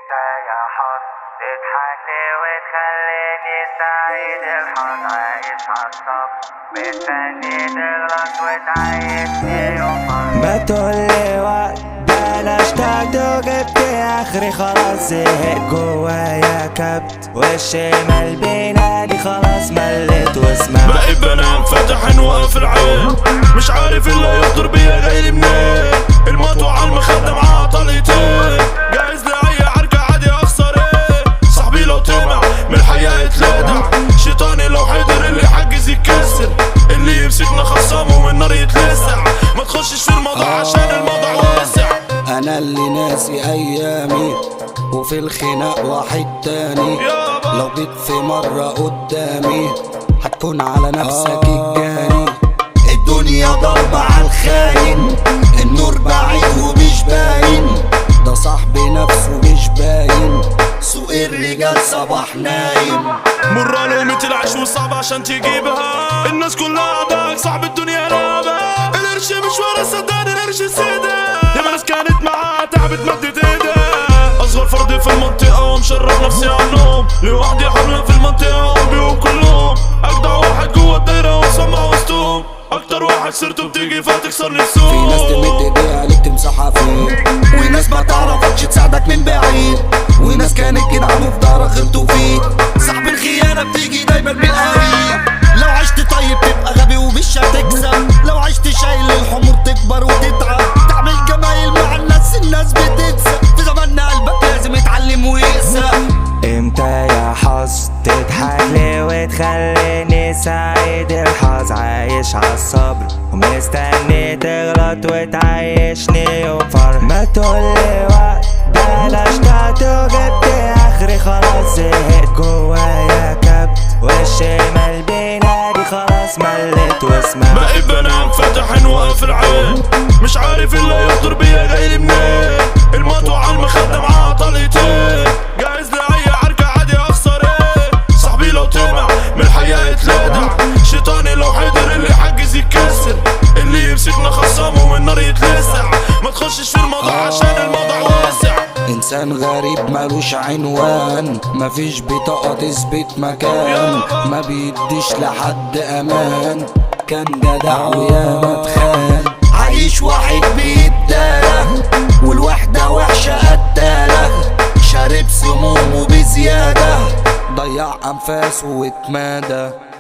انت يا حظ تضحك لي وتخليني سعيد الحظ عايش عالصبر مستني تغلط وتعيشني يوم فرح ما تقولي وقت ده انا اشتقت وجبت اخري خلاص زهق جوايا كبت والشمال بينادي خلاص مليت واسمع بقيت بنام فاتح واقف العين مش عارف اللي يخطر بيا جاي لي منين الموت على المخدة معاه طليتين جاهز لأي عركة عادي أخسر ايه صاحبي لو طمع من الحياة يتلادع شيطاني لو حضر اللي حجز يتكسر اللي يمسكنا خصامه من النار يتلسع ما تخشش في الموضوع عشان الموضوع واسع انا اللي ناسي ايامي وفي الخناق واحد تاني يابا. لو جيت في مرة قدامي هتكون على نفسك الجاني الدنيا ضربة على الخاين النور بعيد ومش باين ده صاحبي نفسه مش باين سوق الرجال صباح نايم مرة لقمة العيش وصعب عشان تجيبها الناس كلها عداك صاحب الدنيا لعبة القرش مش ورا صدقني القرش سيدة ياما ناس كانت معاها تعبت مدت ايدها اصغر فرد في المنطقة ومشرف نفسي عنهم لوحدي حملة في المنطقة وبيهم كلهم اجدع واحد جوه الدايرة وسمع وسطهم اكتر واحد سيرته بتيجي فتكسر في نفسهم ناس تمد ايديها عليك تمسحها فيك وناس ما تعرفكش تساعدك من بعيد وناس كانت جدعان وفي ظهرك غلطوا فيك صاحب الخيانة بتيجي دايما بالقريب لو عشت طيب تبقى غبي ومش هتكسب لو عشت شايل الحمور تكبر وتتعب تعمل جمايل مع الناس الناس بتكسب في زماننا قلبك لازم يتعلم ويقسى امتى يا حظ تضحك لي وتخليني سعيد الحظ عايش عالصبر ومستني تغلط وتعيشني يوم فرح ما تقولي وقت ده انا اشتقت وجبت اخري خلاص زهقت جوايا كبت والشمال بينادي خلاص مليت واسمع بقيت بنام فاتح واقف العين مش عارف اللي يخطر بيا جاي لي منين الموت على المخدة معاه طليتين جاهز لأي عركة عادي أخسر ايه صاحبي لو طمع من الحياة يتلادع شيطاني لو حضر اللي حجز يتكسر اللي يمسكنا خصامه من النار يتلسع ما تخشش في الموضوع عشان الموضوع واسع انسان غريب ملوش عنوان مفيش بطاقة تثبت مكان ما بيديش لحد امان كان جدع ويا متخان عايش واحد بيتدارى والوحدة وحشة قتالة شارب سمومه بزيادة ضيع انفاسه واتمادى